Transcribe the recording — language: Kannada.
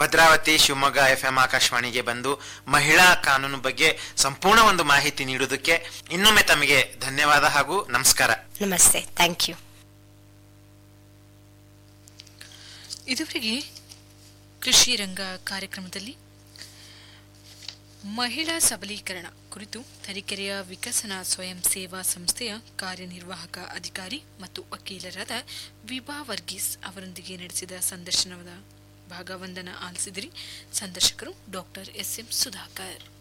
ಭದ್ರಾವತಿ ಶಿವಮೊಗ್ಗ ಎಫ್ ಎಂ ಆಕಾಶವಾಣಿಗೆ ಬಂದು ಮಹಿಳಾ ಕಾನೂನು ಬಗ್ಗೆ ಸಂಪೂರ್ಣ ಒಂದು ಮಾಹಿತಿ ನೀಡುವುದಕ್ಕೆ ಇನ್ನೊಮ್ಮೆ ತಮಗೆ ಧನ್ಯವಾದ ಹಾಗೂ ನಮಸ್ಕಾರ ನಮಸ್ತೆ ಥ್ಯಾಂಕ್ ಯು ಇದುವರೆಗೆ ಕೃಷಿ ರಂಗ ಕಾರ್ಯಕ್ರಮದಲ್ಲಿ ಮಹಿಳಾ ಸಬಲೀಕರಣ ಕುರಿತು ತರೀಕೆರೆಯ ವಿಕಸನ ಸ್ವಯಂ ಸೇವಾ ಸಂಸ್ಥೆಯ ಕಾರ್ಯನಿರ್ವಾಹಕ ಅಧಿಕಾರಿ ಮತ್ತು ವಕೀಲರಾದ ವಿಭಾ ವರ್ಗೀಸ್ ಅವರೊಂದಿಗೆ ನಡೆಸಿದ ಸಂದರ್ಶನದ ಭಾಗವೊಂದನ್ನು ಆಲಿಸಿದಿರಿ ಸಂದರ್ಶಕರು ಡಾಕ್ಟರ್ ಎಸ್ ಎಂ ಸುಧಾಕರ್